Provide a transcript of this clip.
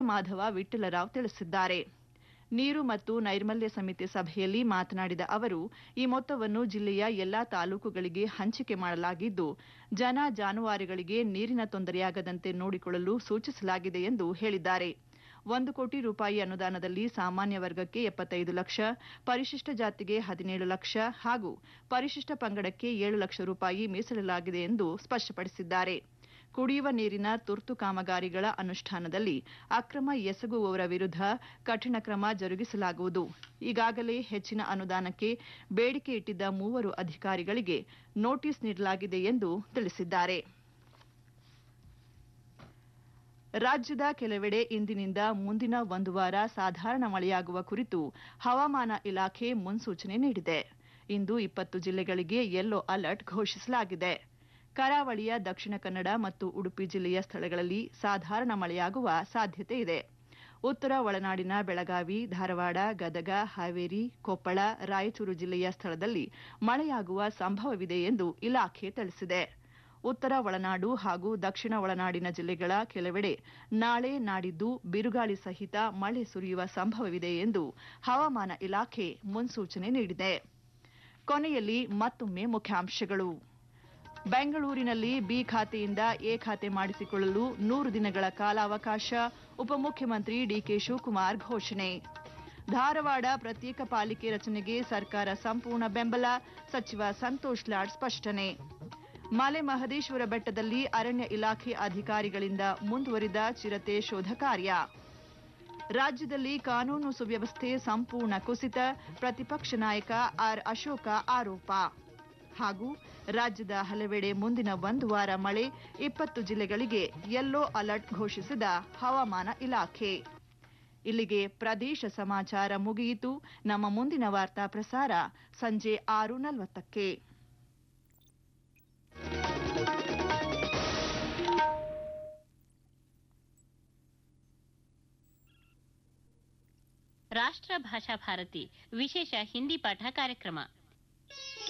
ಮಾಧವ ವಿಠ್ಠಲರಾವ್ ತಿಳಿಸಿದ್ದಾರೆ ನೀರು ಮತ್ತು ನೈರ್ಮಲ್ಯ ಸಮಿತಿ ಸಭೆಯಲ್ಲಿ ಮಾತನಾಡಿದ ಅವರು ಈ ಮೊತ್ತವನ್ನು ಜಿಲ್ಲೆಯ ಎಲ್ಲಾ ತಾಲೂಕುಗಳಿಗೆ ಹಂಚಿಕೆ ಮಾಡಲಾಗಿದ್ದು ಜನ ಜಾನುವಾರುಗಳಿಗೆ ನೀರಿನ ತೊಂದರೆಯಾಗದಂತೆ ನೋಡಿಕೊಳ್ಳಲು ಸೂಚಿಸಲಾಗಿದೆ ಎಂದು ಹೇಳಿದ್ದಾರೆ ಒಂದು ಕೋಟಿ ರೂಪಾಯಿ ಅನುದಾನದಲ್ಲಿ ಸಾಮಾನ್ಯ ವರ್ಗಕ್ಕೆ ಎಪ್ಪತ್ತೈದು ಲಕ್ಷ ಪರಿಶಿಷ್ಟ ಜಾತಿಗೆ ಹದಿನೇಳು ಲಕ್ಷ ಹಾಗೂ ಪರಿಶಿಷ್ಟ ಪಂಗಡಕ್ಕೆ ಏಳು ಲಕ್ಷ ರೂಪಾಯಿ ಮೀಸಲಿಡಲಾಗಿದೆ ಎಂದು ಸ್ಪಷ್ಟಪಡಿಸಿದ್ದಾರೆ ಕುಡಿಯುವ ನೀರಿನ ತುರ್ತು ಕಾಮಗಾರಿಗಳ ಅನುಷ್ಠಾನದಲ್ಲಿ ಅಕ್ರಮ ಎಸಗುವವರ ವಿರುದ್ಧ ಕಠಿಣ ಕ್ರಮ ಜರುಗಿಸಲಾಗುವುದು ಈಗಾಗಲೇ ಹೆಚ್ಚಿನ ಅನುದಾನಕ್ಕೆ ಬೇಡಿಕೆ ಇಟ್ಟಿದ್ದ ಮೂವರು ಅಧಿಕಾರಿಗಳಿಗೆ ನೋಟಿಸ್ ನೀಡಲಾಗಿದೆ ಎಂದು ತಿಳಿಸಿದ್ದಾರೆ ರಾಜ್ಯದ ಕೆಲವೆಡೆ ಇಂದಿನಿಂದ ಮುಂದಿನ ಒಂದು ವಾರ ಸಾಧಾರಣ ಮಳೆಯಾಗುವ ಕುರಿತು ಹವಾಮಾನ ಇಲಾಖೆ ಮುನ್ಸೂಚನೆ ನೀಡಿದೆ ಇಂದು ಇಪ್ಪತ್ತು ಜಿಲ್ಲೆಗಳಿಗೆ ಯೆಲ್ಲೋ ಅಲರ್ಟ್ ಘೋಷಿಸಲಾಗಿದೆ ಕರಾವಳಿಯ ದಕ್ಷಿಣ ಕನ್ನಡ ಮತ್ತು ಉಡುಪಿ ಜಿಲ್ಲೆಯ ಸ್ಥಳಗಳಲ್ಲಿ ಸಾಧಾರಣ ಮಳೆಯಾಗುವ ಸಾಧ್ಯತೆ ಇದೆ ಉತ್ತರ ಒಳನಾಡಿನ ಬೆಳಗಾವಿ ಧಾರವಾಡ ಗದಗ ಹಾವೇರಿ ಕೊಪ್ಪಳ ರಾಯಚೂರು ಜಿಲ್ಲೆಯ ಸ್ಥಳದಲ್ಲಿ ಮಳೆಯಾಗುವ ಸಂಭವವಿದೆ ಎಂದು ಇಲಾಖೆ ತಿಳಿಸಿದೆ ಉತ್ತರ ಒಳನಾಡು ಹಾಗೂ ದಕ್ಷಿಣ ಒಳನಾಡಿನ ಜಿಲ್ಲೆಗಳ ಕೆಲವೆಡೆ ನಾಳೆ ನಾಡಿದ್ದು ಬಿರುಗಾಳಿ ಸಹಿತ ಮಳೆ ಸುರಿಯುವ ಸಂಭವವಿದೆ ಎಂದು ಹವಾಮಾನ ಇಲಾಖೆ ಮುನ್ಸೂಚನೆ ನೀಡಿದೆ ಕೊನೆಯಲ್ಲಿ ಮತ್ತೊಮ್ಮೆ ಮುಖ್ಯಾಂಶಗಳು ಬೆಂಗಳೂರಿನಲ್ಲಿ ಬಿ ಖಾತೆಯಿಂದ ಎ ಖಾತೆ ಮಾಡಿಸಿಕೊಳ್ಳಲು ನೂರು ದಿನಗಳ ಕಾಲಾವಕಾಶ ಉಪಮುಖ್ಯಮಂತ್ರಿ ಡಿಕೆ ಶಿವಕುಮಾರ್ ಘೋಷಣೆ ಧಾರವಾಡ ಪ್ರತ್ಯೇಕ ಪಾಲಿಕೆ ರಚನೆಗೆ ಸರ್ಕಾರ ಸಂಪೂರ್ಣ ಬೆಂಬಲ ಸಚಿವ ಸಂತೋಷ್ ಲಾಡ್ ಸ್ಪಷ್ಟನೆ ಮಲೆ ಮಹದೇಶ್ವರ ಬೆಟ್ಟದಲ್ಲಿ ಅರಣ್ಯ ಇಲಾಖೆ ಅಧಿಕಾರಿಗಳಿಂದ ಮುಂದುವರಿದ ಚಿರತೆ ಶೋಧ ಕಾರ್ಯ ರಾಜ್ಯದಲ್ಲಿ ಕಾನೂನು ಸುವ್ಯವಸ್ಥೆ ಸಂಪೂರ್ಣ ಕುಸಿತ ಪ್ರತಿಪಕ್ಷ ನಾಯಕ ಆರ್ ಅಶೋಕ ಆರೋಪ ಹಾಗೂ ರಾಜ್ಯದ ಹಲವೆಡೆ ಮುಂದಿನ ಒಂದು ವಾರ ಮಳೆ ಇಪ್ಪತ್ತು ಜಿಲ್ಲೆಗಳಿಗೆ ಯೆಲ್ಲೋ ಅಲರ್ಟ್ ಘೋಷಿಸಿದ ಹವಾಮಾನ ಇಲಾಖೆ ಇಲ್ಲಿಗೆ ಪ್ರದೇಶ ಸಮಾಚಾರ ಮುಗಿಯಿತು ನಮ್ಮ ಮುಂದಿನ ವಾರ್ತಾ ಪ್ರಸಾರ ಸಂಜೆ ಆರು ನಲವತ್ತಕ್ಕೆ ರಾಷ್ಟ್ರ ಭಾಷಾ ಭಾರತಿ ವಿಶೇಷ ಹಿಂದಿ ಪಾಠ ಕಾರ್ಯಕ್ರಮ